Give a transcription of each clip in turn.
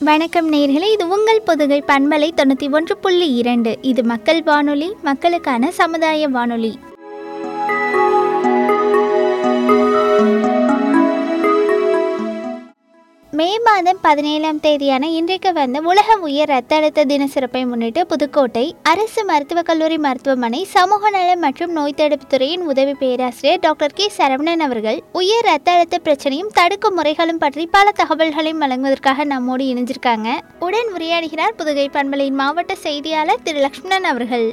வணக்கம் நேர்களே இது உங்கள் பொதுகை பண்பலை தொண்ணூற்றி ஒன்று புள்ளி இரண்டு இது மக்கள் வானொலி மக்களுக்கான சமுதாய வானொலி மே மாதம் பதினேழாம் தேதியான இன்றைக்கு வந்த உலக உயர் ரத்த அழுத்த தின சிறப்பை முன்னிட்டு புதுக்கோட்டை அரசு மருத்துவக் கல்லூரி மருத்துவமனை சமூக நலம் மற்றும் நோய் தடுப்பு துறையின் உதவி பேராசிரியர் டாக்டர் கே சரவணன் அவர்கள் உயர் ரத்த அழுத்த பிரச்சனையும் தடுக்கும் முறைகளும் பற்றி பல தகவல்களையும் வழங்குவதற்காக நம்மோடு இணைஞ்சிருக்காங்க உடன் உரையாடுகிறார் புதுகை பண்பலையின் மாவட்ட செய்தியாளர் திரு லக்ஷ்மணன் அவர்கள்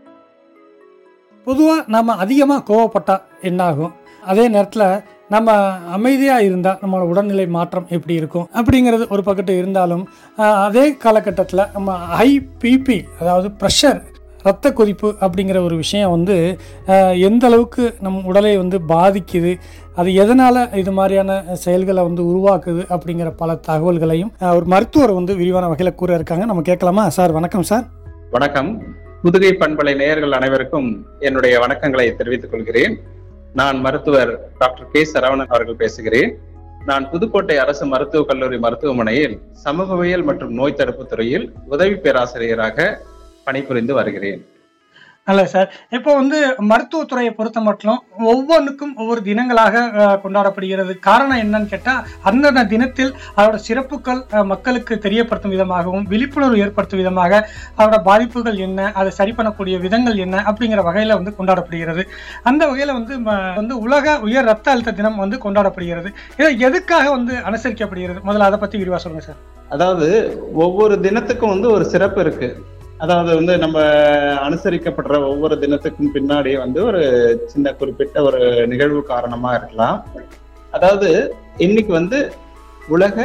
பொதுவாக நம்ம அதிகமாக கோவப்பட்டா என்னாகும் அதே நேரத்தில் நம்ம அமைதியாக இருந்தால் நம்மளோட உடல்நிலை மாற்றம் எப்படி இருக்கும் அப்படிங்கிறது ஒரு பக்கத்து இருந்தாலும் ஆஹ், அதே காலகட்டத்தில் நம்ம ஹை பிபி அதாவது ப்ரெஷர் ரத்த கொதிப்பு அப்படிங்கிற ஒரு விஷயம் வந்து ஆஹ், எந்த அளவுக்கு நம் உடலை வந்து பாதிக்குது அது எதனால் இது மாதிரியான செயல்களை வந்து உருவாக்குது அப்படிங்கிற பல தகவல்களையும் ஆஹ், ஒரு மருத்துவர் வந்து விரிவான வகையில் கூற இருக்காங்க நம்ம கேட்கலாமா சார் வணக்கம் சார் வணக்கம் புதுகை பண்பலை நேயர்கள் அனைவருக்கும் என்னுடைய வணக்கங்களை தெரிவித்துக் கொள்கிறேன் நான் மருத்துவர் டாக்டர் கே சரவணன் அவர்கள் பேசுகிறேன் நான் புதுக்கோட்டை அரசு மருத்துவக் கல்லூரி மருத்துவமனையில் சமூகவியல் மற்றும் நோய் தடுப்பு துறையில் உதவி பேராசிரியராக பணிபுரிந்து வருகிறேன் நல்ல சார் இப்போ வந்து மருத்துவத்துறையை பொறுத்த மட்டும் ஒவ்வொன்றுக்கும் ஒவ்வொரு தினங்களாக அஹ், கொண்டாடப்படுகிறது காரணம் என்னன்னு கேட்டால் அந்தந்த தினத்தில் அதோட சிறப்புகள் அஹ், மக்களுக்கு தெரியப்படுத்தும் விதமாகவும் விழிப்புணர்வு ஏற்படுத்தும் விதமாக அதோட பாதிப்புகள் என்ன அதை சரி பண்ணக்கூடிய விதங்கள் என்ன அப்படிங்கிற வகையில் வந்து கொண்டாடப்படுகிறது அந்த வகையில் வந்து ம- வந்து உலக உயர் ரத்த அழுத்த தினம் வந்து கொண்டாடப்படுகிறது இதை எதுக்காக வந்து அனுசரிக்கப்படுகிறது முதல்ல அதை பற்றி விரிவாக சொல்லுங்கள் சார் அதாவது ஒவ்வொரு தினத்துக்கும் வந்து ஒரு சிறப்பு இருக்கு அதாவது வந்து நம்ம அனுசரிக்கப்படுற ஒவ்வொரு தினத்துக்கும் பின்னாடி வந்து ஒரு சின்ன குறிப்பிட்ட ஒரு நிகழ்வு காரணமா இருக்கலாம் அதாவது இன்னைக்கு வந்து உலக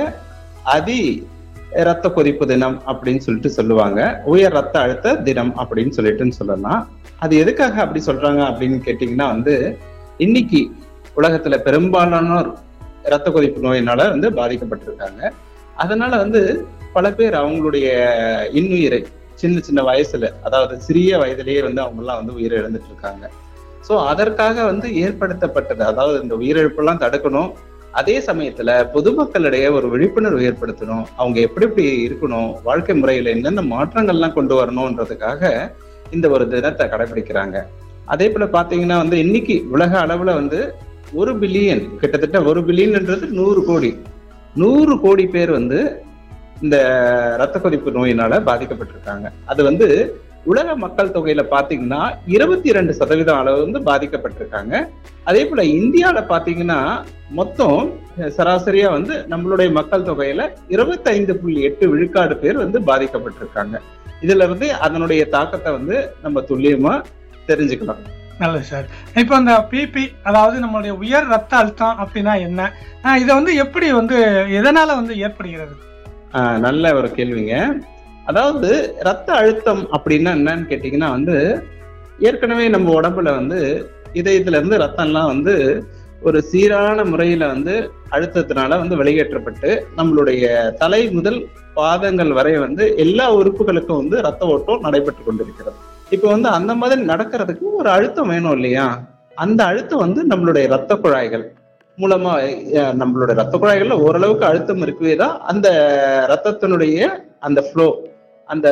அதி ரத்த கொதிப்பு தினம் அப்படின்னு சொல்லிட்டு சொல்லுவாங்க உயர் ரத்த அழுத்த தினம் அப்படின்னு சொல்லிட்டுன்னு சொல்லலாம் அது எதுக்காக அப்படி சொல்றாங்க அப்படின்னு கேட்டிங்கன்னா வந்து இன்னைக்கு உலகத்துல பெரும்பாலானோர் ரத்த கொதிப்பு நோயினால வந்து பாதிக்கப்பட்டிருக்காங்க அதனால வந்து பல பேர் அவங்களுடைய இன்னுயிரை சின்ன சின்ன வயசுல அதாவது சிறிய வயதிலேயே வந்து அவங்க எல்லாம் வந்து உயிரை இழந்துட்டு இருக்காங்க சோ அதற்காக வந்து ஏற்படுத்தப்பட்டது அதாவது இந்த உயிரிழப்பெல்லாம் தடுக்கணும் அதே சமயத்துல பொதுமக்களிடையே ஒரு விழிப்புணர்வு ஏற்படுத்தணும் அவங்க எப்படி எப்படி இருக்கணும் வாழ்க்கை முறையில என்னென்ன மாற்றங்கள்லாம் கொண்டு வரணும்ன்றதுக்காக இந்த ஒரு தினத்தை கடைபிடிக்கிறாங்க அதே போல பாத்தீங்கன்னா வந்து இன்னைக்கு உலக அளவுல வந்து ஒரு பில்லியன் கிட்டத்தட்ட ஒரு பில்லியன்ன்றது நூறு கோடி நூறு கோடி பேர் வந்து இந்த ரத்த கொதிப்பு நோயினால பாதிக்கப்பட்டிருக்காங்க அது வந்து உலக மக்கள் தொகையில பாத்தீங்கன்னா இருபத்தி ரெண்டு சதவீதம் அளவு வந்து பாதிக்கப்பட்டிருக்காங்க அதே போல இந்தியால பாத்தீங்கன்னா மொத்தம் சராசரியா வந்து நம்மளுடைய மக்கள் தொகையில இருபத்தைந்து புள்ளி எட்டு விழுக்காடு பேர் வந்து பாதிக்கப்பட்டிருக்காங்க இதுல இருந்து அதனுடைய தாக்கத்தை வந்து நம்ம துல்லியமா தெரிஞ்சுக்கலாம் நல்லது சார் இப்போ அந்த பிபி அதாவது நம்மளுடைய உயர் ரத்த அழுத்தம் அப்படின்னா என்ன ஆஹ் இதை வந்து எப்படி வந்து எதனால வந்து ஏற்படுகிறது ஆஹ் நல்ல ஒரு கேள்விங்க அதாவது ரத்த அழுத்தம் அப்படின்னா என்னன்னு கேட்டீங்கன்னா வந்து ஏற்கனவே நம்ம உடம்புல வந்து இதயத்துல இருந்து ரத்தம்லாம் வந்து ஒரு சீரான முறையில வந்து அழுத்தத்தினால வந்து வெளியேற்றப்பட்டு நம்மளுடைய தலை முதல் பாதங்கள் வரை வந்து எல்லா உறுப்புகளுக்கும் வந்து ரத்த ஓட்டம் நடைபெற்று கொண்டிருக்கிறது இப்போ வந்து அந்த மாதிரி நடக்கிறதுக்கு ஒரு அழுத்தம் வேணும் இல்லையா அந்த அழுத்தம் வந்து நம்மளுடைய ரத்த குழாய்கள் மூலமா அஹ், நம்மளுடைய ரத்த குழாய்கள்ல ஓரளவுக்கு அழுத்தம் இருக்கவே தான் அந்த ரத்தத்தினுடைய அந்த ஃப்ளோ அந்த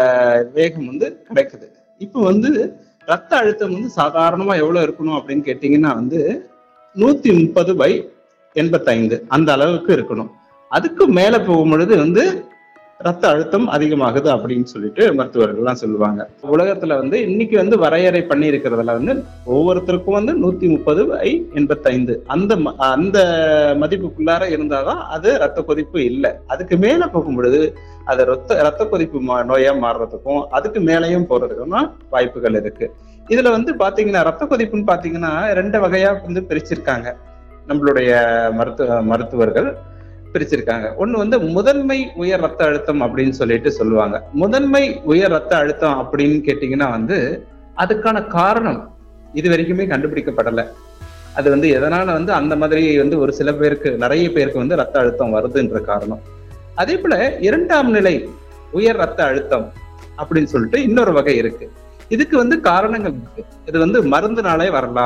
வேகம் வந்து கிடைக்குது இப்போ வந்து ரத்த அழுத்தம் வந்து சாதாரணமா எவ்வளவு இருக்கணும் அப்படின்னு கேட்டீங்கன்னா வந்து நூத்தி முப்பது பை எண்பத்தைந்து அந்த அளவுக்கு இருக்கணும் அதுக்கு மேல போகும் பொழுது வந்து ரத்த அழுத்தம் அதிகமாகுது அப்படின்னு சொல்லிட்டு மருத்துவர்கள்லாம் சொல்லுவாங்க உலகத்துல வந்து இன்னைக்கு வந்து வரையறை பண்ணி இருக்கிறதுல வந்து ஒவ்வொருத்தருக்கும் வந்து நூத்தி முப்பது பை எண்பத்தைந்து அந்த ம- அந்த மதிப்புக்குள்ளார இருந்தாதான் அது ரத்த கொதிப்பு இல்லை அதுக்கு மேல போகும் பொழுது அது ரத்த ரத்த கொதிப்பு மா- நோயா மாறுறதுக்கும் அதுக்கு மேலேயும் போறதுக்கும் வாய்ப்புகள் இருக்கு இதுல வந்து பாத்தீங்கன்னா ரத்த கொதிப்புன்னு பாத்தீங்கன்னா ரெண்டு வகையா வந்து பிரிச்சிருக்காங்க நம்மளுடைய மருத்துவ மருத்துவர்கள் பிரிச்சிருக்காங்க ஒண்ணு வந்து முதன்மை உயர் ரத்த அழுத்தம் அப்படின்னு சொல்லிட்டு சொல்லுவாங்க முதன்மை உயர் ரத்த அழுத்தம் அப்படின்னு கேட்டீங்கன்னா வந்து அதுக்கான காரணம் இது வரைக்குமே கண்டுபிடிக்கப்படல அது வந்து எதனால வந்து அந்த மாதிரி வந்து ஒரு சில பேருக்கு நிறைய பேருக்கு வந்து ரத்த அழுத்தம் வருதுன்ற காரணம் அதே போல இரண்டாம் நிலை உயர் ரத்த அழுத்தம் அப்படின்னு சொல்லிட்டு இன்னொரு வகை இருக்கு இதுக்கு வந்து காரணங்கள் இருக்கு இது வந்து மருந்துனாலே வரலாம்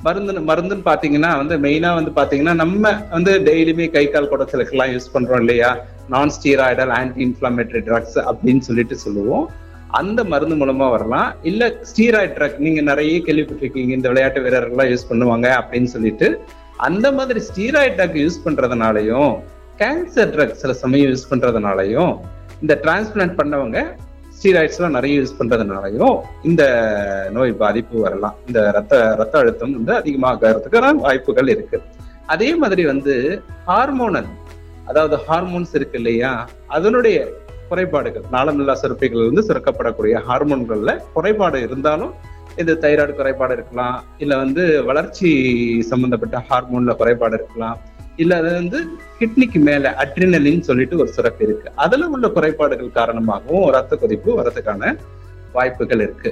மருந்து மருந்துன்னு பாத்தீங்கன்னா வந்து மெயினா வந்து பாத்தீங்கன்னா நம்ம வந்து டெய்லியுமே கை கால் குடைச்சலுக்கெல்லாம் யூஸ் பண்றோம் இல்லையா நான் ஸ்டீராய்டல் ஆன்டி இன்ஃபிளமேட்டரி ட்ரக்ஸ் அப்படின்னு சொல்லிட்டு சொல்லுவோம் அந்த மருந்து மூலமா வரலாம் இல்ல ஸ்டீராய்ட் ட்ரக் நீங்க நிறைய கேள்விப்பட்டிருக்கீங்க இந்த விளையாட்டு வீரர்கள்லாம் யூஸ் பண்ணுவாங்க அப்படின்னு சொல்லிட்டு அந்த மாதிரி ஸ்டீராய்ட் ட்ரக் யூஸ் பண்றதுனாலயும் கேன்சர் ட்ரக் சில சமயம் யூஸ் பண்றதுனாலயும் இந்த டிரான்ஸ்பிளான்ட் பண்ணவங்க ஸ்டீராய்ட்ஸ்லாம் நிறைய யூஸ் பண்றதுனாலயும் இந்த நோய் பாதிப்பு வரலாம் இந்த ரத்த ரத்த அழுத்தம் வந்து அதிகமாகிறதுக்கான வாய்ப்புகள் இருக்கு அதே மாதிரி வந்து ஹார்மோனல் அதாவது ஹார்மோன்ஸ் இருக்கு இல்லையா அதனுடைய குறைபாடுகள் நாளமில்லா சுரப்பிகள் வந்து சுரக்கப்படக்கூடிய ஹார்மோன்கள்ல குறைபாடு இருந்தாலும் இது தைராய்டு குறைபாடு இருக்கலாம் இல்ல வந்து வளர்ச்சி சம்பந்தப்பட்ட ஹார்மோன்ல குறைபாடு இருக்கலாம் இல்ல அது வந்து கிட்னிக்கு மேல அட்ரினலின்னு சொல்லிட்டு ஒரு சுரப்பு இருக்கு அதுல உள்ள குறைபாடுகள் காரணமாகவும் ரத்த கொதிப்பு வரதுக்கான வாய்ப்புகள் இருக்கு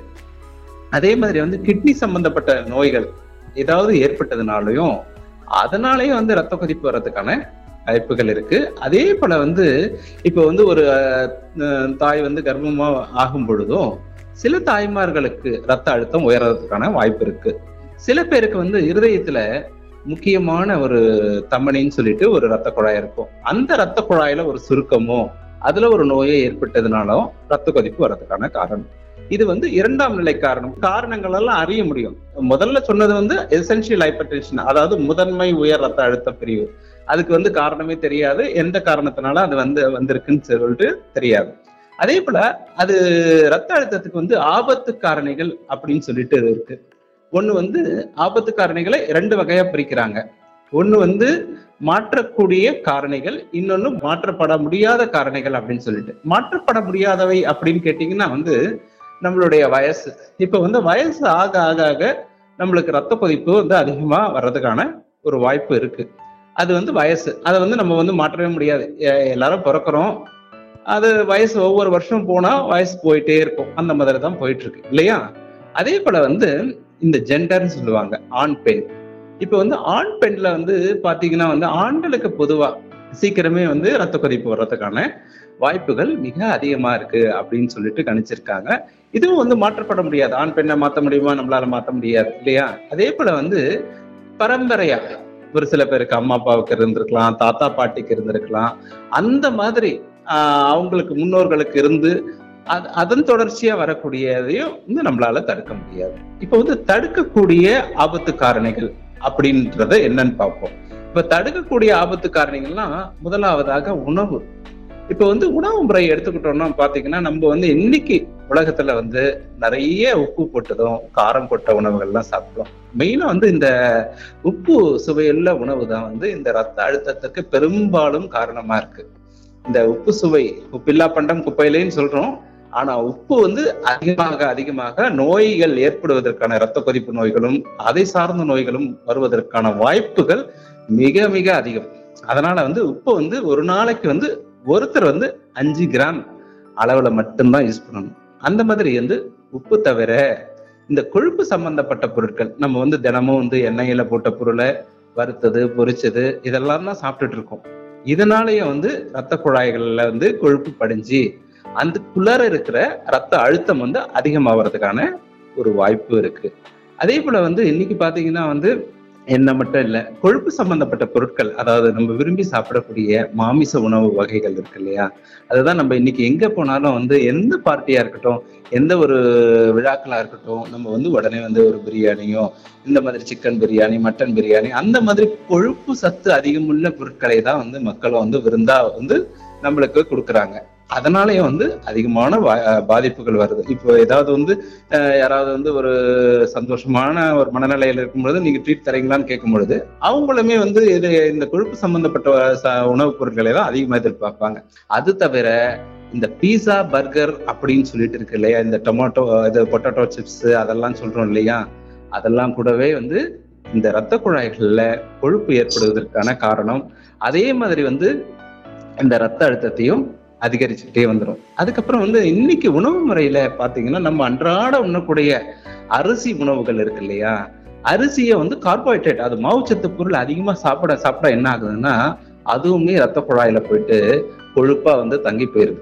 அதே மாதிரி வந்து கிட்னி சம்பந்தப்பட்ட நோய்கள் ஏதாவது ஏற்பட்டதுனாலையும் அதனாலயும் வந்து ரத்த கொதிப்பு வர்றதுக்கான வாய்ப்புகள் இருக்கு அதே போல வந்து இப்ப வந்து ஒரு அஹ், தாய் வந்து கர்ப்பமா ஆகும் பொழுதும் சில தாய்மார்களுக்கு ரத்த அழுத்தம் உயர்றதுக்கான வாய்ப்பு இருக்கு சில பேருக்கு வந்து இருதயத்துல முக்கியமான ஒரு தமனின்னு சொல்லிட்டு ஒரு ரத்த குழாய் இருக்கும் அந்த ரத்த குழாயில ஒரு சுருக்கமோ அதுல ஒரு நோயே ஏற்பட்டதுனாலும் ரத்த கொதிப்பு வர்றதுக்கான காரணம் இது வந்து இரண்டாம் நிலை காரணம் காரணங்கள் எல்லாம் அறிய முடியும் முதல்ல சொன்னது வந்து எசென்ஷியல் ஹைப்பர்டென்ஷன் அதாவது முதன்மை உயர் ரத்த அழுத்த பிரிவு அதுக்கு வந்து காரணமே தெரியாது எந்த காரணத்தினால அது வந்து வந்திருக்குன்னு சொல்லிட்டு தெரியாது அதே போல அது ரத்த அழுத்தத்துக்கு வந்து ஆபத்து காரணிகள் அப்படின்னு சொல்லிட்டு இருக்கு ஒண்ணு வந்து ஆபத்து காரணிகளை ரெண்டு வகையா பிரிக்கிறாங்க ஒண்ணு வந்து மாற்றக்கூடிய காரணிகள் இன்னொன்னு மாற்றப்பட முடியாத காரணிகள் அப்படின்னு சொல்லிட்டு மாற்றப்பட முடியாதவை அப்படின்னு கேட்டீங்கன்னா வந்து நம்மளுடைய வயசு இப்ப வந்து வயசு ஆக ஆக ஆக நம்மளுக்கு ரத்த கொதிப்பு வந்து அதிகமா வர்றதுக்கான ஒரு வாய்ப்பு இருக்கு அது வந்து வயசு அதை வந்து நம்ம வந்து மாற்றவே முடியாது எ- எல்லாரும் பிறக்கிறோம் அது வயசு ஒவ்வொரு வருஷம் போனா வயசு போயிட்டே இருக்கும் அந்த மாதிரி தான் போயிட்டு இருக்கு இல்லையா அதே போல வந்து இந்த ஜெண்டர்னு சொல்லுவாங்க ஆண் பெண் இப்ப வந்து ஆண் பெண்ல வந்து பாத்தீங்கன்னா வந்து ஆண்களுக்கு பொதுவா சீக்கிரமே வந்து ரத்த கொதிப்பு வர்றதுக்கான வாய்ப்புகள் மிக அதிகமா இருக்கு அப்படின்னு சொல்லிட்டு கணிச்சிருக்காங்க இதுவும் வந்து மாற்றப்பட முடியாது ஆண் பெண்ணை மாத்த முடியுமா நம்மளால மாத்த முடியாது இல்லையா அதே போல வந்து பரம்பரையா ஒரு சில பேருக்கு அம்மா அப்பாவுக்கு இருந்திருக்கலாம் தாத்தா பாட்டிக்கு இருந்திருக்கலாம் அந்த மாதிரி ஆஹ் அவங்களுக்கு முன்னோர்களுக்கு இருந்து அது அதன் தொடர்ச்சியா வரக்கூடியதையும் வந்து நம்மளால தடுக்க முடியாது இப்ப வந்து தடுக்கக்கூடிய ஆபத்து காரணிகள் அப்படின்றத என்னன்னு பார்ப்போம் இப்ப தடுக்கக்கூடிய ஆபத்து காரணிகள்லாம் முதலாவதாக உணவு இப்ப வந்து உணவு முறை எடுத்துக்கிட்டோம்னா பாத்தீங்கன்னா நம்ம வந்து இன்னைக்கு உலகத்துல வந்து நிறைய உப்பு போட்டதும் காரம் கொட்ட உணவுகள்லாம் சாப்பிடுறோம் மெயினா வந்து இந்த உப்பு சுவையுள்ள உணவு தான் வந்து இந்த ரத்த அழுத்தத்துக்கு பெரும்பாலும் காரணமா இருக்கு இந்த உப்பு சுவை உப்பில்லா பண்டம் குப்பையிலேன்னு சொல்றோம் ஆனா உப்பு வந்து அதிகமாக அதிகமாக நோய்கள் ஏற்படுவதற்கான இரத்த கொதிப்பு நோய்களும் அதை சார்ந்த நோய்களும் வருவதற்கான வாய்ப்புகள் மிக மிக அதிகம் அதனால வந்து உப்பு வந்து ஒரு நாளைக்கு வந்து ஒருத்தர் வந்து அஞ்சு கிராம் அளவுல மட்டும்தான் யூஸ் பண்ணணும் அந்த மாதிரி வந்து உப்பு தவிர இந்த கொழுப்பு சம்பந்தப்பட்ட பொருட்கள் நம்ம வந்து தினமும் வந்து எண்ணெயில போட்ட பொருளை வறுத்தது பொரிச்சது இதெல்லாம் தான் சாப்பிட்டுட்டு இருக்கோம் இதனாலயே வந்து ரத்த குழாய்கள்ல வந்து கொழுப்பு படிஞ்சு அதுக்குள்ளார இருக்கிற ரத்த அழுத்தம் வந்து அதிகமாகிறதுக்கான ஒரு வாய்ப்பு இருக்கு அதே போல வந்து இன்னைக்கு பாத்தீங்கன்னா வந்து எண்ணெய் மட்டும் இல்ல கொழுப்பு சம்பந்தப்பட்ட பொருட்கள் அதாவது நம்ம விரும்பி சாப்பிடக்கூடிய மாமிச உணவு வகைகள் இருக்கு இல்லையா அதுதான் நம்ம இன்னைக்கு எங்க போனாலும் வந்து எந்த பார்ட்டியா இருக்கட்டும் எந்த ஒரு விழாக்களா இருக்கட்டும் நம்ம வந்து உடனே வந்து ஒரு பிரியாணியோ இந்த மாதிரி சிக்கன் பிரியாணி மட்டன் பிரியாணி அந்த மாதிரி கொழுப்பு சத்து அதிகமுள்ள பொருட்களை தான் வந்து மக்கள் வந்து விருந்தா வந்து நம்மளுக்கு கொடுக்குறாங்க அதனாலயும் வந்து அதிகமான வா- பாதிப்புகள் வருது இப்போ ஏதாவது வந்து அஹ், யாராவது வந்து ஒரு சந்தோஷமான ஒரு மனநிலையில இருக்கும்பொழுது நீங்க ட்ரீட் தரீங்களான்னு கேட்கும் பொழுது அவங்களுமே வந்து இது இந்த கொழுப்பு சம்பந்தப்பட்ட ச- உணவுப் பொருட்களை தான் அதிகமா எதிர்பார்ப்பாங்க அது தவிர இந்த பீஸா பர்கர் அப்படின்னு சொல்லிட்டு இருக்கு இல்லையா இந்த டொமேட்டோ இது பொட்டேட்டோ சிப்ஸ் அதெல்லாம் சொல்றோம் இல்லையா அதெல்லாம் கூடவே வந்து இந்த இரத்த குழாய்கள்ல கொழுப்பு ஏற்படுவதற்கான காரணம் அதே மாதிரி வந்து இந்த ரத்த அழுத்தத்தையும் அதிகரிச்சுக்கிட்டே வந்துடும் அதுக்கப்புறம் வந்து இன்னைக்கு உணவு முறையில பாத்தீங்கன்னா நம்ம அன்றாட உண்ணக்கூடிய அரிசி உணவுகள் இருக்கு இல்லையா அரிசியை வந்து கார்போஹைட்ரேட் அது மாவுச்சத்து பொருள் அதிகமா சாப்பிட சாப்பிட என்ன ஆகுதுன்னா அதுவுமே ரத்த குழாயில போயிட்டு கொழுப்பா வந்து தங்கி போயிருது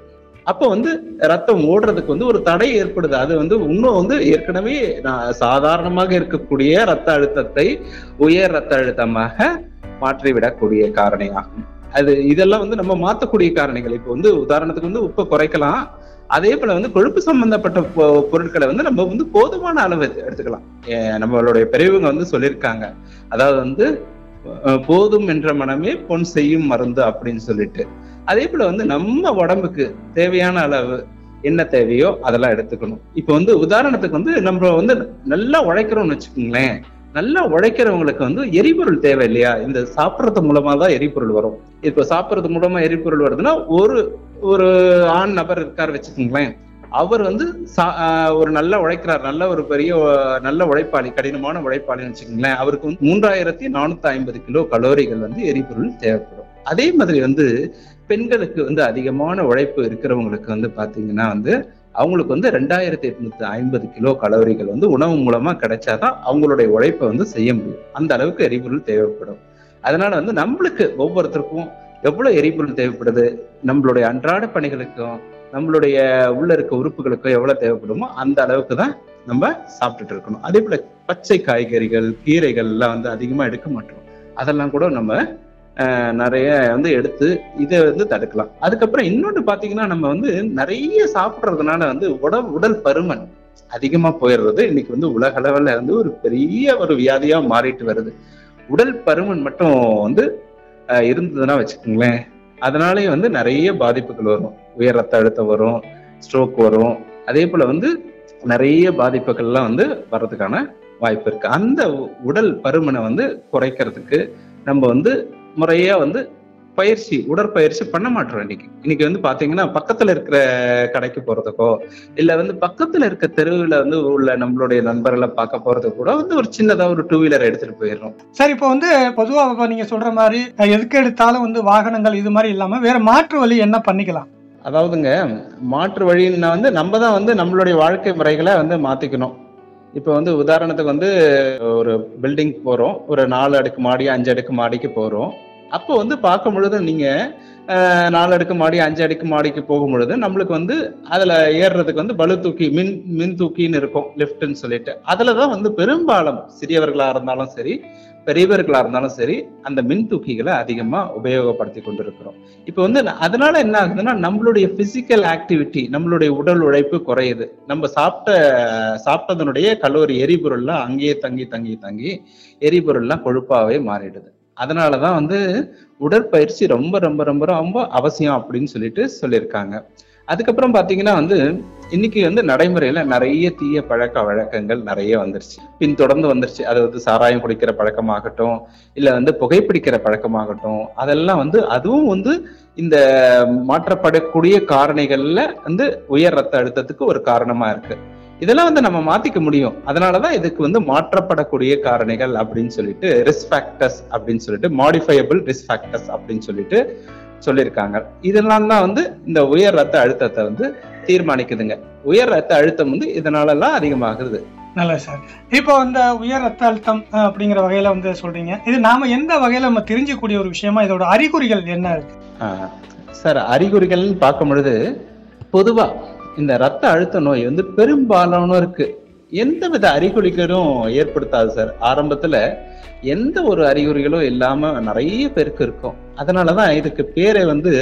அப்போ வந்து ரத்தம் ஓடுறதுக்கு வந்து ஒரு தடை ஏற்படுது அது வந்து இன்னும் வந்து ஏற்கனவே நான் சாதாரணமாக இருக்கக்கூடிய ரத்த அழுத்தத்தை உயர் ரத்த அழுத்தமாக மாற்றிவிடக்கூடிய காரணியாகும் அது இதெல்லாம் வந்து நம்ம மாத்தக்கூடிய காரணிகள் இப்போ வந்து உதாரணத்துக்கு வந்து உப்பை குறைக்கலாம் அதே போல வந்து கொழுப்பு சம்பந்தப்பட்ட பொ- பொருட்களை வந்து நம்ம வந்து போதுமான அளவு எடுத்து- எடுத்துக்கலாம் ஏ- நம்மளுடைய பெரியவங்க வந்து சொல்லியிருக்காங்க அதாவது வந்து அஹ், போதும் என்ற மனமே பொன் செய்யும் மருந்து அப்படின்னு சொல்லிட்டு அதே போல வந்து நம்ம உடம்புக்கு தேவையான அளவு என்ன தேவையோ அதெல்லாம் எடுத்துக்கணும் இப்போ வந்து உதாரணத்துக்கு வந்து நம்ம வந்து நல்லா உழைக்கிறோம்னு வச்சுக்கோங்களேன் நல்லா உழைக்கிறவங்களுக்கு வந்து எரிபொருள் தேவை இல்லையா இந்த சாப்பிட்றது மூலமா தான் எரிபொருள் வரும் இப்போ சாப்பிட்றது மூலமா எரிபொருள் வருதுன்னா ஒரு ஒரு ஆண் நபர் இருக்கார் வச்சுக்கோங்களேன் அவர் வந்து சா- ஆஹ் ஒரு நல்ல உழைக்கிறார் நல்ல ஒரு பெரிய அஹ், நல்ல உழைப்பாளி கடினமான உழைப்பாளின்னு வச்சுக்கோங்களேன் அவருக்கு வந்து மூன்றாயிரத்தி நானூத்தி ஐம்பது கிலோ கலோரிகள் வந்து எரிபொருள் தேவைப்படும் அதே மாதிரி வந்து பெண்களுக்கு வந்து அதிகமான உழைப்பு இருக்கிறவங்களுக்கு வந்து பாத்தீங்கன்னா வந்து அவங்களுக்கு வந்து ரெண்டாயிரத்தி எட்நூத்தி ஐம்பது கிலோ கலோரிகள் வந்து உணவு மூலமா கிடைச்சாதான் அவங்களுடைய உழைப்பை வந்து செய்ய முடியும் அந்த அளவுக்கு எரிபொருள் தேவைப்படும் அதனால வந்து நம்மளுக்கு ஒவ்வொருத்தருக்கும் எவ்வளவு எரிபொருள் தேவைப்படுது நம்மளுடைய அன்றாட பணிகளுக்கும் நம்மளுடைய உள்ள இருக்க உறுப்புகளுக்கும் எவ்வளவு தேவைப்படுமோ அந்த அளவுக்கு தான் நம்ம சாப்பிட்டுட்டு இருக்கணும் அதே போல பச்சை காய்கறிகள் கீரைகள் எல்லாம் வந்து அதிகமா எடுக்க மாட்டோம் அதெல்லாம் கூட நம்ம அஹ், நிறைய வந்து எடுத்து இதை வந்து தடுக்கலாம் அதுக்கப்புறம் இன்னொன்று பாத்தீங்கன்னா நம்ம வந்து நிறைய சாப்பிட்றதுனால வந்து உடல் உடல் பருமன் அதிகமா போயிடுறது இன்னைக்கு வந்து உலக அளவில் வந்து ஒரு பெரிய ஒரு வியாதியா மாறிட்டு வருது உடல் பருமன் மட்டும் வந்து அஹ், இருந்ததுன்னா வச்சுக்கோங்களேன் அதனாலே வந்து நிறைய பாதிப்புகள் வரும் உயர் ரத்த அழுத்தம் வரும் ஸ்ட்ரோக் வரும் அதே போல வந்து நிறைய பாதிப்புகள்லாம் வந்து வர்றதுக்கான வாய்ப்பு இருக்கு அந்த உ- உடல் பருமனை வந்து குறைக்கிறதுக்கு நம்ம வந்து முறையா வந்து பயிற்சி உடற்பயிற்சி பண்ண மாட்டோம் இன்னைக்கு இன்னைக்கு வந்து பாத்தீங்கன்னா பக்கத்துல இருக்கிற கடைக்கு போறதுக்கோ இல்ல வந்து பக்கத்துல இருக்க தெருவுல வந்து உள்ள நம்மளுடைய நண்பர்களை பார்க்க போறதுக்கு கூட வந்து ஒரு சின்னதா ஒரு டூ வீலர் எடுத்துட்டு போயிடுறோம் சரி இப்போ வந்து பொதுவா இப்போ நீங்க சொல்ற மாதிரி அஹ், எதுக்கு எடுத்தாலும் வந்து வாகனங்கள் இது மாதிரி இல்லாம வேற மாற்று வழி என்ன பண்ணிக்கலாம் அதாவதுங்க மாற்று வழின்னா வந்து நம்ம தான் வந்து நம்மளுடைய வாழ்க்கை முறைகளை வந்து மாத்திக்கணும் இப்போ வந்து உதாரணத்துக்கு வந்து ஒரு பில்டிங் போறோம் ஒரு நாலு அடுக்கு மாடி அஞ்சு அடுக்கு மாடிக்கு போறோம் அப்போ வந்து பார்க்கும் பொழுது நீங்க அஹ், நாலு அடுக்கு மாடி அஞ்சு அடுக்கு மாடிக்கு போகும் பொழுது நம்மளுக்கு வந்து அதுல ஏறுறதுக்கு வந்து பளு தூக்கி மின் மின் தூக்கின்னு இருக்கும் லிஃப்ட்னு சொல்லிட்டு அதுலதான் வந்து பெரும்பாலும் சிறியவர்களா இருந்தாலும் சரி பெரியவர்களா இருந்தாலும் சரி அந்த மின் தூக்கிகளை அதிகமா உபயோகப்படுத்தி கொண்டிருக்கிறோம் இப்போ வந்து ந- அதனால என்ன ஆகுதுன்னா நம்மளுடைய பிசிக்கல் ஆக்டிவிட்டி நம்மளுடைய உடல் உழைப்பு குறையுது நம்ம சாப்பிட்ட சாப்பிட்டதனுடைய கலோரி எரிபொருள்லாம் அங்கேயே தங்கி தங்கி தங்கி எரிபொருள்லாம் கொழுப்பாவே மாறிடுது அதனாலதான் வந்து உடற்பயிற்சி ரொம்ப ரொம்ப ரொம்ப ரொம்ப அவசியம் அப்படின்னு சொல்லிட்டு சொல்லியிருக்காங்க அதுக்கப்புறம் பாத்தீங்கன்னா வந்து இன்னைக்கு வந்து நடைமுறையில நிறைய தீய பழக்க வழக்கங்கள் நிறைய வந்துருச்சு பின்தொடர்ந்து வந்துருச்சு அதாவது சாராயம் குடிக்கிற பழக்கமாகட்டும் இல்ல வந்து புகைப்பிடிக்கிற பழக்கமாகட்டும் அதெல்லாம் வந்து அதுவும் வந்து இந்த மாற்றப்படக்கூடிய காரணிகள்ல வந்து உயர் ரத்த அழுத்தத்துக்கு ஒரு காரணமா இருக்கு இதெல்லாம் வந்து நம்ம மாத்திக்க முடியும் அதனாலதான் இதுக்கு வந்து மாற்றப்படக்கூடிய காரணிகள் அப்படின்னு சொல்லிட்டு ரிஸ்க் ஃபேக்டர்ஸ் அப்படின்னு சொல்லிட்டு மாடிஃபையபிள் ரிஸ்க் ஃபேக்டர்ஸ் அப்படின்னு சொல்லிட்டு சொல்லியிருக்காங்க இதெல்லாம் தான் வந்து இந்த உயர் ரத்த அழுத்தத்தை வந்து தீர்மானிக்குதுங்க உயர் ரத்த அழுத்தம் வந்து இதனாலலாம் அதிகமாகுது நல்லது சார் இப்போ இந்த உயர் ரத்த அழுத்தம் அஹ், அப்படிங்கிற வகையில வந்து சொல்றீங்க இது நாம எந்த வகையில நம்ம தெரிஞ்சக்கூடிய ஒரு விஷயமா இதோட அறிகுறிகள் என்ன இருக்கு ஆஹ் சார் அறிகுறிகள்னு பார்க்கும் பொழுது பொதுவா இந்த ரத்த அழுத்த நோய் வந்து பெரும்பாலானோருக்கு எந்த வித அறிகுறிகளும் ஏற்படுத்தாது சார் ஆரம்பத்துல எந்த ஒரு அறிகுறிகளும் இல்லாம நிறைய பேருக்கு இருக்கும் அதனாலதான் இதுக்கு பேரை வந்து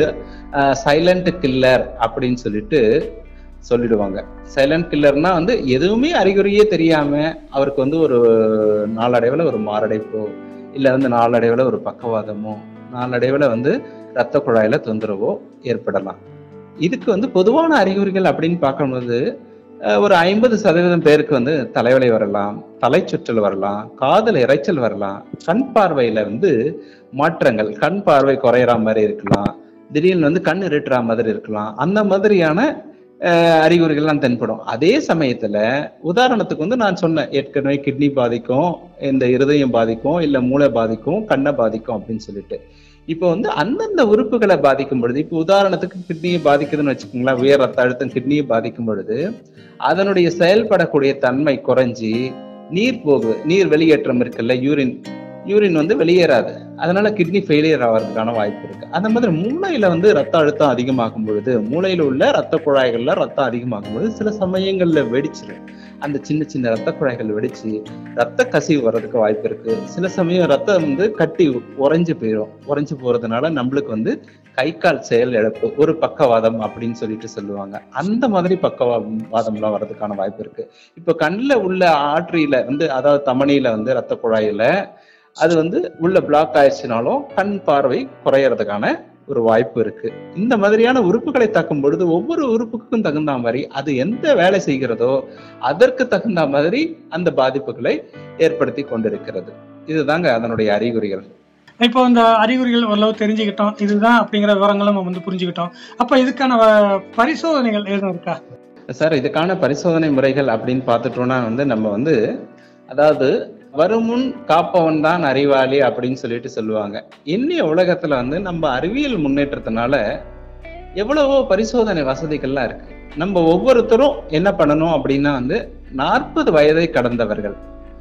சைலண்ட் கில்லர் அப்படின்னு சொல்லிட்டு சொல்லிடுவாங்க சைலண்ட் கில்லர்னா வந்து எதுவுமே அறிகுறியே தெரியாம அவருக்கு வந்து ஒரு நாளடைவுல ஒரு மாரடைப்போ இல்ல வந்து நாளடைவுல ஒரு பக்கவாதமோ நாளடைவுல வந்து ரத்த குழாயில தொந்தரவோ ஏற்படலாம் இதுக்கு வந்து பொதுவான அறிகுறிகள் அப்படின்னு பார்க்கும்போது அஹ், ஒரு ஐம்பது சதவீதம் பேருக்கு வந்து தலைவலி வரலாம் தலை சுற்றல் வரலாம் காதல் இரைச்சல் வரலாம் கண் பார்வையில வந்து மாற்றங்கள் கண் பார்வை குறையிற மாதிரி இருக்கலாம் திடீர்னு வந்து கண் இருட்டுற மாதிரி இருக்கலாம் அந்த மாதிரியான அஹ், அறிகுறிகள்லாம் தென்படும் அதே சமயத்துல உதாரணத்துக்கு வந்து நான் சொன்னேன் ஏற்கனவே கிட்னி பாதிக்கும் இந்த இருதயம் பாதிக்கும் இல்ல மூளை பாதிக்கும் கண்ணை பாதிக்கும் அப்படின்னு சொல்லிட்டு இப்போ வந்து அந்தந்த உறுப்புகளை பாதிக்கும் பொழுது இப்போ உதாரணத்துக்கு கிட்னியை பாதிக்குதுன்னு வச்சுக்கோங்களேன் உயர் ரத்த அழுத்தம் கிட்னியை பாதிக்கும் பொழுது அதனுடைய செயல்படக்கூடிய தன்மை குறைஞ்சி நீர் போகுது நீர் வெளியேற்றம் இருக்குல்ல யூரின் யூரின் வந்து வெளியேறாது அதனால கிட்னி ஃபெயிலியர் ஆகிறதுக்கான வாய்ப்பு இருக்கு அந்த மாதிரி மூளையில வந்து ரத்த அழுத்தம் அதிகமாகும் பொழுது மூளையில உள்ள ரத்த குழாய்கள்ல ரத்தம் அதிகமாகும் பொழுது சில சமயங்கள்ல வெடிச்சிடும் அந்த சின்ன சின்ன ரத்த குழாய்கள் வெடிச்சு ரத்த கசிவு வர்றதுக்கு வாய்ப்பு இருக்கு சில சமயம் ரத்தம் வந்து கட்டி உறைஞ்சு போயிடும் உறைஞ்சு போறதுனால நம்மளுக்கு வந்து கை கால் செயல் இழப்பு ஒரு பக்கவாதம் அப்படின்னு சொல்லிட்டு சொல்லுவாங்க அந்த மாதிரி பக்கவாதம்லாம் வர்றதுக்கான வாய்ப்பு இருக்கு இப்ப கண்ணில் உள்ள ஆற்றியில வந்து அதாவது தமனியில வந்து ரத்த குழாயில அது வந்து உள்ள பிளாக் ஆயிடுச்சுனாலும் கண் பார்வை குறையறதுக்கான ஒரு வாய்ப்பு இருக்கு இந்த மாதிரியான உறுப்புகளை தாக்கும் பொழுது ஒவ்வொரு உறுப்புக்கும் தகுந்த மாதிரி அது எந்த வேலை செய்கிறதோ அதற்கு தகுந்த மாதிரி அந்த பாதிப்புகளை ஏற்படுத்தி கொண்டிருக்கிறது இதுதாங்க அதனுடைய அறிகுறிகள் இப்போ இந்த அறிகுறிகள் ஓரளவு தெரிஞ்சுக்கிட்டோம் இதுதான் அப்படிங்கிற விவரங்களும் நம்ம வந்து புரிஞ்சுக்கிட்டோம் அப்ப இதுக்கான அஹ், பரிசோதனைகள் எதுவும் இருக்கா சார் இதுக்கான பரிசோதனை முறைகள் அப்படின்னு பார்த்துட்டோம்னா வந்து நம்ம வந்து அதாவது வருமுன் காப்பவன் தான் அறிவாளி அப்படின்னு சொல்லிட்டு சொல்லுவாங்க இன்னைய உலகத்துல வந்து நம்ம அறிவியல் முன்னேற்றத்தினால எவ்வளவோ பரிசோதனை வசதிகள்லாம் இருக்கு நம்ம ஒவ்வொருத்தரும் என்ன பண்ணணும் அப்படின்னா வந்து நாற்பது வயதை கடந்தவர்கள்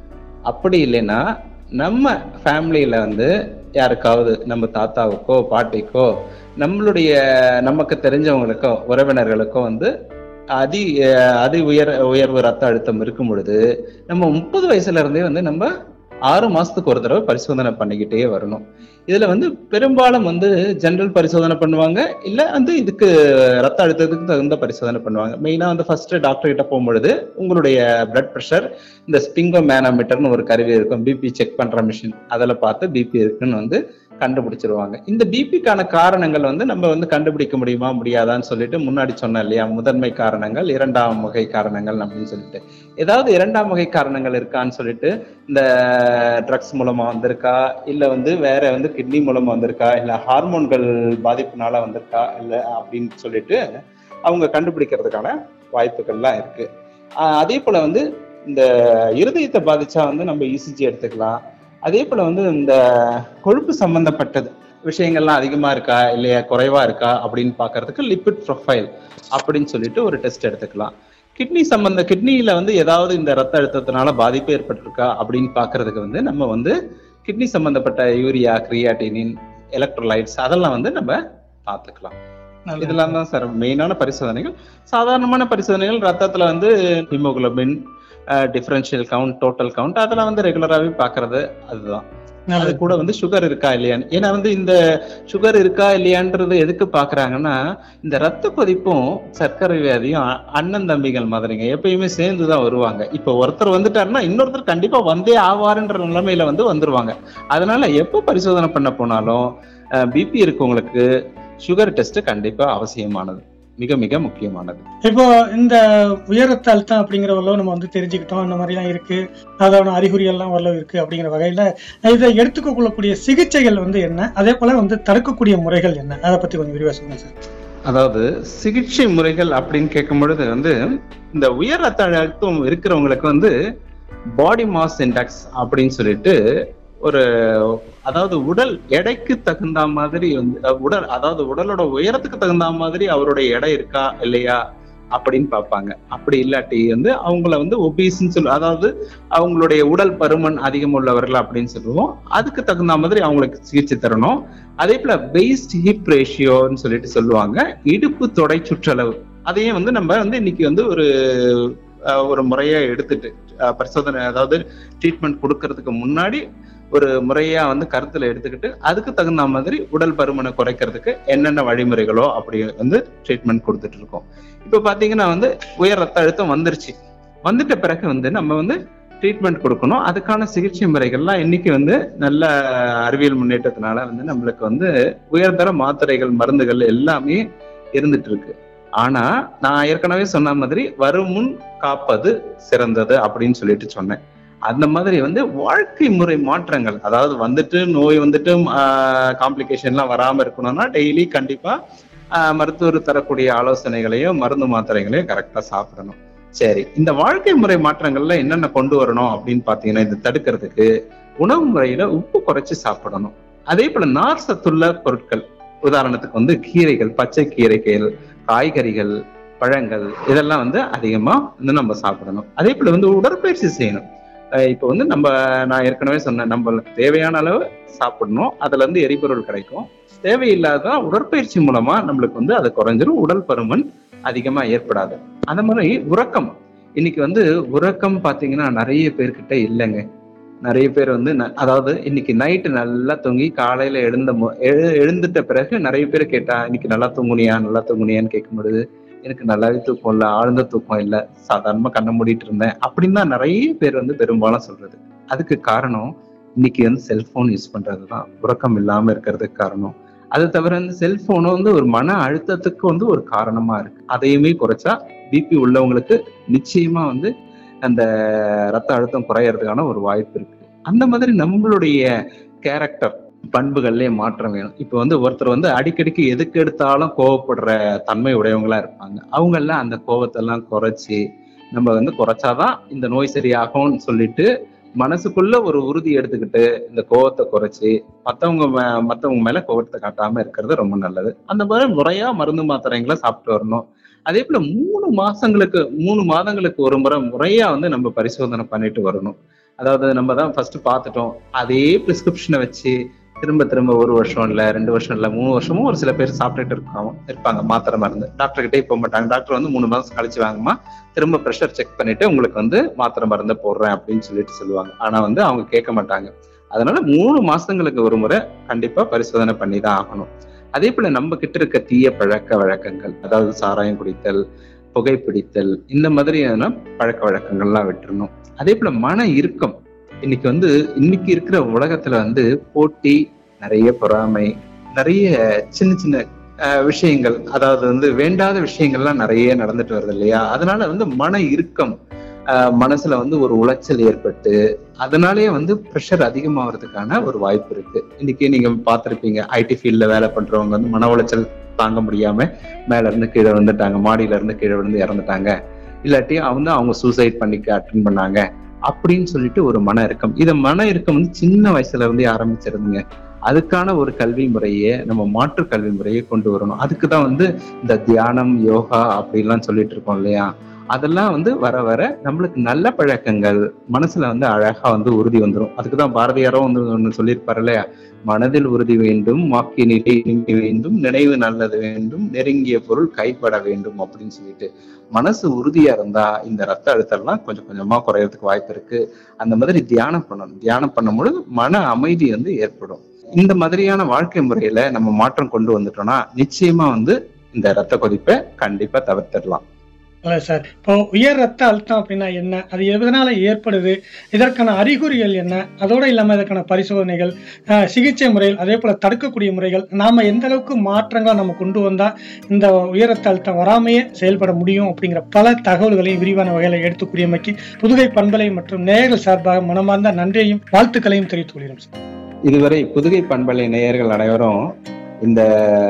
அப்படி இல்லைன்னா நம்ம ஃபேமிலியில வந்து யாருக்காவது நம்ம தாத்தாவுக்கோ பாட்டிக்கோ நம்மளுடைய நமக்கு தெரிஞ்சவங்களுக்கோ உறவினர்களுக்கோ வந்து அதி அஹ் அதி உயர் உயர்வு ரத்த அழுத்தம் இருக்கும் பொழுது நம்ம முப்பது வயசுல இருந்தே வந்து நம்ம ஆறு மாசத்துக்கு ஒரு தடவை பரிசோதனை பண்ணிக்கிட்டே வரணும் இதுல வந்து பெரும்பாலும் வந்து ஜெனரல் பரிசோதனை பண்ணுவாங்க இல்ல வந்து இதுக்கு ரத்த அழுத்தத்துக்கு தகுந்த பரிசோதனை பண்ணுவாங்க மெயினா வந்து ஃபர்ஸ்ட் டாக்டர் கிட்ட போகும்பொழுது உங்களுடைய பிளட் ப்ரெஷர் இந்த ஸ்பிங்கோ மேனோமீட்டர்னு ஒரு கருவி இருக்கும் பிபி செக் பண்ற மிஷின் அதில் பார்த்து பிபி இருக்குன்னு வந்து கண்டுபிடிச்சிருவாங்க இந்த பிபிக்கான காரணங்கள் வந்து நம்ம வந்து கண்டுபிடிக்க முடியுமா முடியாதான்னு சொல்லிட்டு முன்னாடி சொன்னேன் இல்லையா முதன்மை காரணங்கள் இரண்டாம் வகை காரணங்கள் அப்படின்னு சொல்லிட்டு ஏதாவது இரண்டாம் வகை காரணங்கள் இருக்கான்னு சொல்லிட்டு இந்த ட்ரக்ஸ் மூலமா வந்திருக்கா இல்ல வந்து வேற வந்து கிட்னி மூலமா வந்திருக்கா இல்ல ஹார்மோன்கள் பாதிப்புனால வந்திருக்கா இல்ல அப்படின்னு சொல்லிட்டு அவங்க கண்டுபிடிக்கிறதுக்கான வாய்ப்புகள்லாம் இருக்கு ஆஹ் அதே போல வந்து இந்த இருதயத்தை பாதிச்சா வந்து நம்ம இசிஜி எடுத்துக்கலாம் அதே போல வந்து இந்த கொழுப்பு சம்பந்தப்பட்டது விஷயங்கள்லாம் அதிகமா இருக்கா இல்லையா குறைவா இருக்கா அப்படின்னு பார்க்கிறதுக்கு லிப்பிட் ப்ரொஃபைல் அப்படின்னு சொல்லிட்டு ஒரு டெஸ்ட் எடுத்துக்கலாம் கிட்னி சம்பந்த கிட்னியில வந்து ஏதாவது இந்த ரத்த அழுத்தத்தினால பாதிப்பு ஏற்பட்டிருக்கா அப்படின்னு பார்க்கிறதுக்கு வந்து நம்ம வந்து கிட்னி சம்பந்தப்பட்ட யூரியா கிரியாட்டினின் எலக்ட்ரோலைட்ஸ் அதெல்லாம் வந்து நம்ம பார்த்துக்கலாம் நல்லது. இதெல்லாம் தான் சார் மெயினான பரிசோதனைகள் சாதாரணமான பரிசோதனைகள் ரத்தத்துல வந்து haemoglobin differential count total count அதெல்லாம் வந்து ரெகுலராகவே பார்க்கிறது அதுதான் அது நல்லது. கூட வந்து சுகர் இருக்கா இல்லையான்னு ஏன்னா வந்து இந்த சுகர் இருக்கா இல்லையான்றது எதுக்கு பாக்குறாங்கன்னா இந்த ரத்த கொதிப்பும் சர்க்கரை வியாதியும் அ- அண்ணன் தம்பிகள் மாதிரிங்க எப்பயுமே சேர்ந்து தான் வருவாங்க இப்போ ஒருத்தர் வந்துட்டாருன்னா இன்னொருத்தர் கண்டிப்பா வந்தே ஆவாருன்ற நிலைமையில வந்து வந்துருவாங்க அதனால எப்போ பரிசோதனை பண்ண போனாலும் பிபி இருக்கவங்களுக்கு சுகர் டெஸ்ட் கண்டிப்பா அவசியமானது மிக மிக முக்கியமானது இப்போ இந்த உயர் ரத்த அழுத்தம் அப்படிங்கிற ஓரளவு நம்ம வந்து தெரிஞ்சுக்கிட்டோம் இந்த மாதிரிலாம் இருக்கு அதோட அறிகுறிகள்லாம் ஓரளவு இருக்கு அப்படிங்கிற வகையில இதை எடுத்துக்க கொள்ளக்கூடிய சிகிச்சைகள் வந்து என்ன அதே போல வந்து தடுக்கக்கூடிய முறைகள் என்ன அதை பத்தி கொஞ்சம் விரிவா சொல்லுங்க சார் அதாவது சிகிச்சை முறைகள் அப்படின்னு கேட்கும் பொழுது வந்து இந்த உயர் ரத்த அழுத்தம் இருக்கிறவங்களுக்கு வந்து பாடி மாஸ் இண்டெக்ஸ் அப்படின்னு சொல்லிட்டு ஒரு அதாவது உடல் எடைக்கு தகுந்த மாதிரி வந்து அஹ், உடல் அதாவது உடலோட உயரத்துக்கு தகுந்த மாதிரி அவருடைய எடை இருக்கா இல்லையா அப்படின்னு பார்ப்பாங்க அப்படி இல்லாட்டி வந்து அவங்கள வந்து ஒபீஸ்ன்னு சொல்லு அதாவது அவங்களுடைய உடல் பருமன் அதிகம் உள்ளவர்கள் அப்படின்னு சொல்லுவோம் அதுக்கு தகுந்த மாதிரி அவங்களுக்கு சிகிச்சை தரணும் அதே போல வெயிஸ்ட் ஹிப் ரேஷியோன்னு சொல்லிட்டு சொல்லுவாங்க இடுப்பு தொடை சுற்றளவு அதையும் வந்து நம்ம வந்து இன்னைக்கு வந்து ஒரு அஹ், ஒரு முறையா எடுத்துட்டு அஹ், பரிசோதனை அதாவது ட்ரீட்மெண்ட் கொடுக்கறதுக்கு முன்னாடி ஒரு முறையா வந்து கருத்துல எடுத்துக்கிட்டு அதுக்கு தகுந்த மாதிரி உடல் பருமனை குறைக்கிறதுக்கு என்னென்ன வழிமுறைகளோ அப்படி வந்து ட்ரீட்மெண்ட் கொடுத்துட்டு இருக்கோம் இப்போ பாத்தீங்கன்னா வந்து உயர் ரத்த அழுத்தம் வந்துருச்சு வந்துட்ட பிறகு வந்து நம்ம வந்து ட்ரீட்மெண்ட் கொடுக்கணும் அதுக்கான சிகிச்சை முறைகள்லாம் இன்னைக்கு வந்து நல்ல அறிவியல் முன்னேற்றத்தினால வந்து நம்மளுக்கு வந்து உயர்தர மாத்திரைகள் மருந்துகள் எல்லாமே இருந்துட்டு இருக்கு ஆனா நான் ஏற்கனவே சொன்ன மாதிரி வருமுன் காப்பது சிறந்தது அப்படின்னு சொல்லிட்டு சொன்னேன் அந்த மாதிரி வந்து வாழ்க்கை முறை மாற்றங்கள் அதாவது வந்துட்டு நோய் வந்துட்டு காம்ப்ளிகேஷன்லாம் வராம இருக்கணும்னா டெய்லி கண்டிப்பா ஆஹ், மருத்துவர் தரக்கூடிய ஆலோசனைகளையும் மருந்து மாத்திரைகளையும் கரெக்டா சாப்பிடணும் சரி இந்த வாழ்க்கை முறை மாற்றங்கள்ல என்னென்ன கொண்டு வரணும் அப்படின்னு பாத்தீங்கன்னா இது தடுக்கிறதுக்கு உணவு முறையில உப்பு குறைச்சு சாப்பிடணும் அதே போல நார் சத்துள்ள பொருட்கள் உதாரணத்துக்கு வந்து கீரைகள் பச்சை கீரைகள் காய்கறிகள் பழங்கள் இதெல்லாம் வந்து அதிகமா வந்து நம்ம சாப்பிடணும் அதே போல வந்து உடற்பயிற்சி செய்யணும் அஹ் இப்போ வந்து நம்ம நான் ஏற்கனவே சொன்னேன் நம்மளுக்கு தேவையான அளவு சாப்பிடணும் அதுல இருந்து எரிபொருள் கிடைக்கும் தேவையில்லாத உடற்பயிற்சி மூலமா நம்மளுக்கு வந்து அது குறைஞ்சிரும் உடல் பருமன் அதிகமா ஏற்படாது அந்த மாதிரி உறக்கம் இன்னைக்கு வந்து உறக்கம் பாத்தீங்கன்னா நிறைய பேர்கிட்ட இல்லைங்க நிறைய பேர் வந்து ந- அதாவது இன்னைக்கு நைட்டு நல்லா தூங்கி காலையில எழுந்த மு- எழு எழுந்துட்ட பிறகு நிறைய பேர் கேட்டா இன்னைக்கு நல்லா தூங்குனியா நல்லா தூங்குனியான்னு கேட்கும் பொழுது எனக்கு நல்லாவே தூக்கம் இல்லை ஆழ்ந்த தூக்கம் இல்லை சாதாரணமா கண்ணை மூடிட்டு இருந்தேன் அப்படின்னு தான் நிறைய பேர் வந்து பெரும்பாலும் சொல்றது அதுக்கு காரணம் இன்னைக்கு வந்து செல்போன் யூஸ் பண்றதுதான் உறக்கம் இல்லாம இருக்கிறதுக்கு காரணம் அது தவிர வந்து செல்போனும் வந்து ஒரு மன அழுத்தத்துக்கு வந்து ஒரு காரணமா இருக்கு அதையுமே குறைச்சா பிபி உள்ளவங்களுக்கு நிச்சயமா வந்து அந்த ரத்த அழுத்தம் குறையறதுக்கான ஒரு வாய்ப்பு இருக்கு அந்த மாதிரி நம்மளுடைய கேரக்டர் பண்புகள்லயே மாற்றம் வேணும் இப்போ வந்து ஒருத்தர் வந்து அடிக்கடிக்கு எதுக்கு எடுத்தாலும் கோவப்படுற தன்மை உடையவங்களா இருப்பாங்க அவங்க எல்லாம் அந்த கோவத்தெல்லாம் குறைச்சி நம்ம வந்து குறைச்சாதான் இந்த நோய் சரியாகும்னு சொல்லிட்டு மனசுக்குள்ள ஒரு உறுதி எடுத்துக்கிட்டு இந்த கோவத்தை குறைச்சி மத்தவங்க மே- மத்தவங்க மேல கோவத்தை காட்டாம இருக்கிறது ரொம்ப நல்லது அந்த மாதிரி முறையா மருந்து மாத்திரைங்களை சாப்பிட்டு வரணும் அதே போல மூணு மாசங்களுக்கு மூணு மாதங்களுக்கு ஒரு முறை முறையா வந்து நம்ம பரிசோதனை பண்ணிட்டு வரணும் அதாவது நம்ம தான் ஃபர்ஸ்ட் பார்த்துட்டோம் அதே பிரிஸ்கிரிப்ஷனை வச்சு திரும்ப திரும்ப ஒரு வருஷம் இல்ல ரெண்டு வருஷம் இல்ல மூணு வருஷமும் ஒரு சில பேர் சாப்பிட்டுட்டு இருக்காங்க இருப்பாங்க மாத்திரை மருந்து டாக்டர் கிட்டே போக மாட்டாங்க டாக்டர் வந்து மூணு மாசம் கழிச்சு வாங்கம்மா திரும்ப ப்ரெஷர் செக் பண்ணிட்டு உங்களுக்கு வந்து மாத்திரை மருந்தை போடுறேன் அப்படின்னு சொல்லிட்டு சொல்லுவாங்க ஆனா வந்து அவங்க கேட்க மாட்டாங்க அதனால மூணு மாசங்களுக்கு ஒரு முறை கண்டிப்பா பரிசோதனை பண்ணி தான் ஆகணும் அதே போல நம்ம கிட்ட இருக்க தீய பழக்க வழக்கங்கள் அதாவது சாராயம் குடித்தல் புகைப்பிடித்தல் இந்த மாதிரியான பழக்க வழக்கங்கள்லாம் விட்டுறணும் அதே போல மன இறுக்கம் இன்னைக்கு வந்து இன்னைக்கு இருக்கிற உலகத்துல வந்து போட்டி நிறைய பொறாமை நிறைய சின்ன சின்ன அஹ், விஷயங்கள் அதாவது வந்து வேண்டாத விஷயங்கள்லாம் நிறைய நடந்துட்டு வருது இல்லையா அதனால வந்து மன இறுக்கம் அஹ், மனசுல வந்து ஒரு உளைச்சல் ஏற்பட்டு அதனாலேயே வந்து ப்ரெஷர் அதிகமாகிறதுக்கான ஒரு வாய்ப்பு இருக்கு இன்னைக்கு நீங்க பார்த்திருப்பீங்க ஐடி ஃபீல்ட்ல வேலை பண்றவங்க வந்து மன உளைச்சல் தாங்க முடியாம மேல இருந்து கீழே விழுந்துட்டாங்க மாடியில இருந்து கீழே விழுந்து இறந்துட்டாங்க இல்லாட்டி அவங்க அவங்க சூசைட் பண்ணிக்க அட்டன் பண்ணாங்க அப்படின்னு சொல்லிட்டு ஒரு மன இறுக்கம் இத மன இறுக்கம் வந்து சின்ன வயசுல இருந்து ஆரம்பிச்சிருந்துங்க அதுக்கான ஒரு கல்வி முறையை நம்ம மாற்று கல்வி முறையை கொண்டு வரணும் அதுக்கு தான் வந்து இந்த தியானம் யோகா அப்படிலாம் சொல்லிட்டு இருக்கோம் இல்லையா அதெல்லாம் வந்து வர வர நம்மளுக்கு நல்ல பழக்கங்கள் மனசுல வந்து அழகா வந்து உறுதி வந்துடும் அதுக்கு தான் பாரதியாரும் வந்து ஒன்று சொல்லியிருப்பாரு இல்லையா மனதில் உறுதி வேண்டும் வாக்கினிலே இனிமை வேண்டும் நினைவு நல்லது வேண்டும் நெருங்கிய பொருள் கைப்பட வேண்டும் அப்படின்னு சொல்லிட்டு மனசு உறுதியா இருந்தா இந்த ரத்த அழுத்தம்லாம் கொஞ்சம் கொஞ்சமா குறையறதுக்கு வாய்ப்பு இருக்கு அந்த மாதிரி தியானம் பண்ணணும் தியானம் பண்ணும்பொழுது மன அமைதி வந்து ஏற்படும் இந்த மாதிரியான வாழ்க்கை முறையில நம்ம மாற்றம் கொண்டு வந்துட்டோம்னா நிச்சயமா வந்து இந்த ரத்த கொதிப்பை கண்டிப்பா தவிர்த்திடலாம் இல்ல சார் இப்போ உயர் ரத்த அழுத்தம் அப்படின்னா என்ன அது எதனால ஏற்படுது இதற்கான அறிகுறிகள் என்ன அதோட இல்லாம இதற்கான பரிசோதனைகள் அஹ், சிகிச்சை முறைகள் அதே போல தடுக்கக்கூடிய முறைகள் நாம எந்த அளவுக்கு மாற்றங்களை நம்ம கொண்டு வந்தா இந்த உயர் ரத்த அழுத்தம் வராமையே செயல்பட முடியும் அப்படிங்கிற பல தகவல்களையும் விரிவான வகையில எடுத்து கூறியமைக்கு புதுகை பண்பலை மற்றும் நேயர்கள் சார்பாக மனமார்ந்த நன்றியையும் வாழ்த்துக்களையும் தெரிவித்துக் கொள்கிறோம் சார் இதுவரை புதுகை பண்பலை நேயர்கள் அனைவரும் இந்த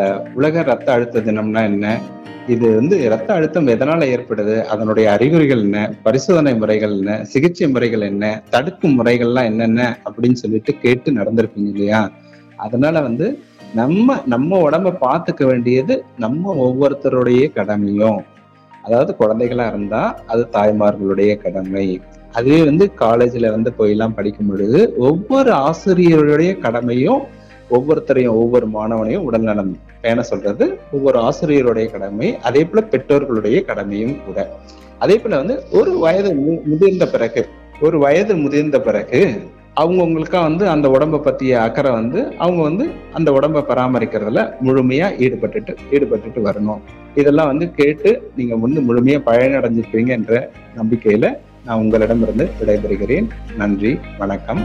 உலக ரத்த அழுத்த தினம்னா என்ன இது வந்து ரத்த அழுத்தம் எதனால ஏற்படுது அதனுடைய அறிகுறிகள் என்ன பரிசோதனை முறைகள் என்ன சிகிச்சை முறைகள் என்ன தடுக்கும் முறைகள்லாம் என்னென்ன அப்படின்னு சொல்லிட்டு கேட்டு நடந்திருப்பீங்க இல்லையா அதனால வந்து நம்ம நம்ம உடம்ப பார்த்துக்க வேண்டியது நம்ம ஒவ்வொருத்தருடைய கடமையும் அதாவது குழந்தைகளா இருந்தா அது தாய்மார்களுடைய கடமை அதுவே வந்து காலேஜ்ல வந்து போயெல்லாம் படிக்கும் பொழுது ஒவ்வொரு ஆசிரியருடைய கடமையும் ஒவ்வொருத்தரையும் ஒவ்வொரு மாணவனையும் உடல்நலம் பேண சொல்றது ஒவ்வொரு ஆசிரியருடைய கடமை அதே போல பெற்றோர்களுடைய கடமையும் கூட அதே போல வந்து ஒரு வயது மு- முதிர்ந்த பிறகு ஒரு வயது முதிர்ந்த பிறகு அவங்கவுங்களுக்கா வந்து அந்த உடம்ப பத்திய அக்கறை வந்து அவங்க வந்து அந்த உடம்ப பராமரிக்கிறதுல முழுமையா ஈடுபட்டுட்டு ஈடுபட்டுட்டு வரணும் இதெல்லாம் வந்து கேட்டு நீங்க வந்து முழுமையா பயனடைஞ்சிருப்பீங்க என்ற நம்பிக்கையில நான் உங்களிடமிருந்து விடைபெறுகிறேன் நன்றி வணக்கம்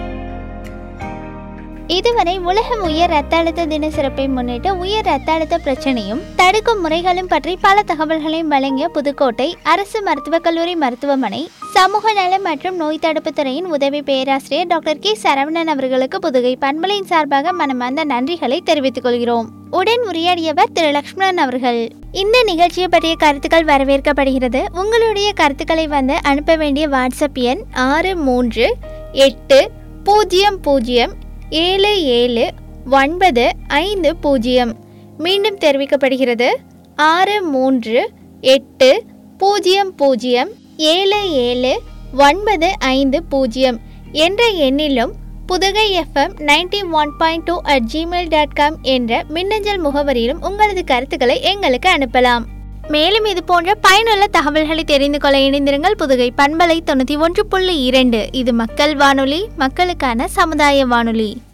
இதுவரை உலகம் உயர் ரத்த அழுத்த தின சிறப்பை முன்னிட்டு உயர் ரத்த அழுத்த பிரச்சனையும் தடுக்கும் முறைகளும் பற்றி பல தகவல்களையும் வழங்கிய புதுக்கோட்டை அரசு மருத்துவக் கல்லூரி மருத்துவமனை சமூக நலம் மற்றும் நோய் தடுப்பு துறையின் உதவி பேராசிரியர் டாக்டர் கே சரவணன் அவர்களுக்கு புதுகை பண்பலையின் சார்பாக மனமார்ந்த நன்றிகளை தெரிவித்துக் கொள்கிறோம் உடன் உரையாடியவர் திரு லக்ஷ்மணன் அவர்கள் இந்த நிகழ்ச்சியை பற்றிய கருத்துக்கள் வரவேற்கப்படுகிறது உங்களுடைய கருத்துக்களை வந்து அனுப்ப வேண்டிய வாட்ஸ்அப் எண் ஆறு மூன்று எட்டு பூஜ்ஜியம் பூஜ்ஜியம் ஏழு ஏழு ஒன்பது ஐந்து பூஜ்ஜியம் மீண்டும் தெரிவிக்கப்படுகிறது ஆறு மூன்று எட்டு பூஜ்ஜியம் பூஜ்ஜியம் ஏழு ஏழு ஒன்பது ஐந்து பூஜ்ஜியம் என்ற எண்ணிலும் Pudugai FM ninety one point two at Gmail dot com என்ற மின்னஞ்சல் முகவரியிலும் உங்களது கருத்துக்களை எங்களுக்கு அனுப்பலாம் மேலும் இது போன்ற பயனுள்ள தகவல்களை தெரிந்து கொள்ள இணைந்திருங்கள் புதுகை பண்பலை தொண்ணூற்றி ஒன்று புள்ளி இரண்டு இது மக்கள் வானொலி மக்களுக்கான சமுதாய வானொலி